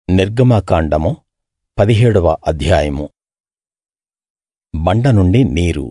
నిర్గమకాండము పదిహేడవ అధ్యాయము బండ నుండి నీరు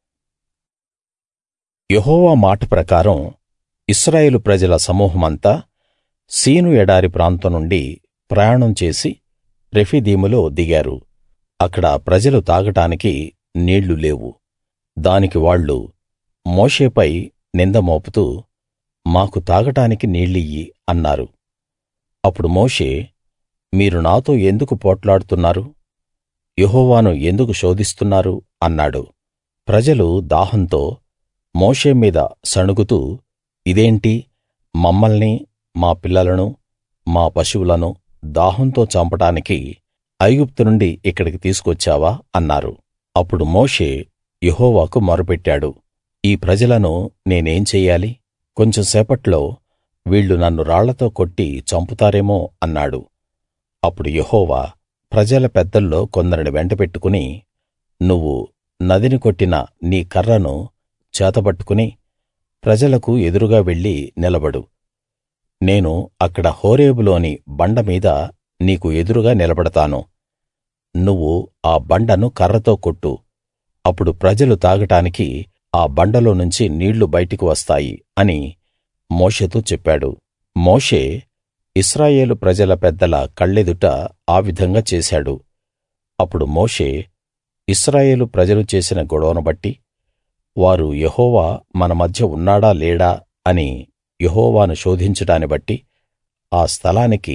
యెహోవా మాట ప్రకారం ఇశ్రాయేలు ప్రజల సమూహమంతా సీను ఎడారి ప్రాంతం నుండి ప్రయాణం చేసి రెఫీదీములో దిగారు అక్కడ ప్రజలు తాగడానికి నీళ్లు లేవు దానికి వాళ్ళు మోషేపై నింద మోపుతూ మాకు తాగడానికి నీళ్ళియ్యి అన్నారు అప్పుడు మోషే మీరు నాతో ఎందుకు పోట్లాడుతున్నారు యెహోవాను ఎందుకు శోధిస్తున్నారు అన్నాడు ప్రజలు దాహంతో మోషే మీద సణుగుతూ ఇదేంటి మమ్మల్ని మా పిల్లలను మా పశువులను దాహంతో చంపడానికి ఐగుప్తు నుండి ఇక్కడికి తీసుకొచ్చావా అన్నారు అప్పుడు మోషే యెహోవాకు మొరపెట్టాడు ఈ ప్రజలను నేనేం చెయ్యాలి కొంచెం సేపట్లో వీళ్ళు నన్ను రాళ్లతో కొట్టి చంపుతారేమో అన్నాడు అప్పుడు యెహోవా ప్రజల పెద్దల్లో కొందరిని వెంటబెట్టుకుని నువ్వు నదిని కొట్టిన నీ కర్రను చేతబట్టుకుని ప్రజలకు ఎదురుగా వెళ్లి నిలబడు నేను అక్కడ హోరేబులోని బండ మీద నీకు ఎదురుగా నిలబడతాను నువ్వు ఆ బండను కర్రతో కొట్టు అప్పుడు ప్రజలు తాగడానికి ఆ బండలో నుంచి నీళ్లు బయటికి వస్తాయి అని మోషేతో చెప్పాడు మోషే ఇశ్రాయేలు ప్రజల పెద్దల కళ్ళెదుట ఆ విధంగా చేశాడు అప్పుడు మోషే ఇశ్రాయేలు ప్రజలు చేసిన గొడవను బట్టి వారు యెహోవా మన మధ్య ఉన్నాడా లేడా అని యెహోవాను శోధించడాన్ని బట్టి ఆ స్థలానికి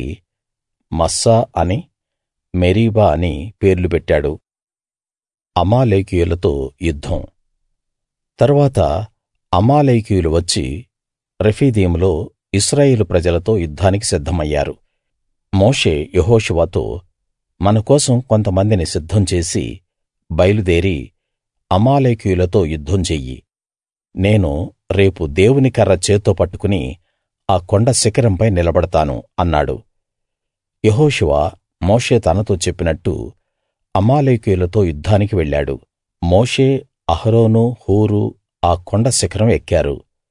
మస్సా అని మెరీబా అని పేర్లు పెట్టాడు అమాలేకీయులతో యుద్ధం తరువాత అమాలేకీయులు వచ్చి రెఫీదీములో ఇశ్రాయేలు ప్రజలతో యుద్ధానికి సిద్ధమయ్యారు మోషే యెహోషువతో మన కోసం కొంతమందిని సిద్ధం చేసి బయలుదేరి అమాలేకీయులతో యుద్ధం చెయ్యి నేను రేపు దేవుని కర్ర చేత్తో పట్టుకుని ఆ కొండ శిఖరంపై నిలబడతాను అన్నాడు యెహోషువ మోషే తనతో చెప్పినట్టు అమాలేకీయులతో యుద్ధానికి వెళ్ళాడు మోషే అహరోను హూరు ఆ కొండ శిఖరం ఎక్కారు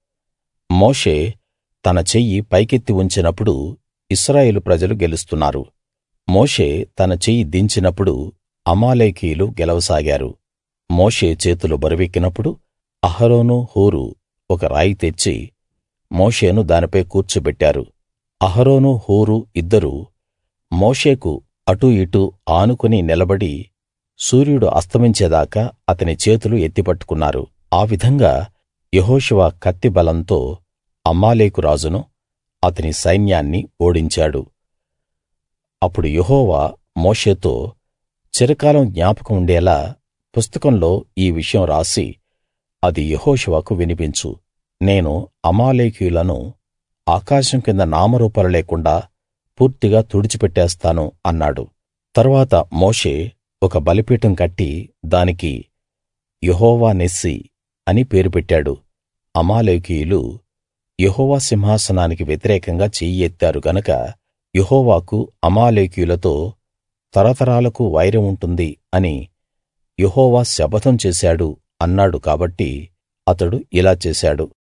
మోషే తన చెయ్యి పైకెత్తి ఉంచినప్పుడు ఇశ్రాయేలు ప్రజలు గెలుస్తున్నారు మోషే తన చెయ్యి దించినప్పుడు అమాలేకీయులు గెలవసాగారు మోషే చేతులు బరువెక్కినప్పుడు అహరోను హూరు ఒక రాయి తెచ్చి మోషేను దానిపై కూర్చోబెట్టారు అహరోను హూరు ఇద్దరూ మోషేకు అటూ ఇటూ ఆనుకుని నిలబడి సూర్యుడు అస్తమించేదాకా అతని చేతులు ఎత్తిపట్టుకున్నారు ఆ విధంగా యెహోషువ కత్తి బలంతో అమాలేకు రాజును అతని సైన్యాన్ని ఓడించాడు అప్పుడు యెహోవా మోషేతో చిరకాలం జ్ఞాపకం ఉండేలా పుస్తకంలో ఈ విషయం రాసి అది యెహోషువకు వినిపించు నేను అమాలేకీయులను ఆకాశం కింద నామరూపాలు లేకుండా పూర్తిగా తుడిచిపెట్టేస్తాను అన్నాడు తరువాత మోషే ఒక బలిపీఠం కట్టి దానికి యెహోవా నిస్సి అని పేరు పెట్టాడు అమాలేకీయులు యెహోవా సింహాసనానికి వ్యతిరేకంగా చెయ్యి ఎత్తారు గనక యెహోవాకు అమాలేకీయులతో తరతరాలకు వైరం ఉంటుంది అని యెహోవా శపథం చేశాడు అన్నాడు కాబట్టి అతడు ఇలా చేశాడు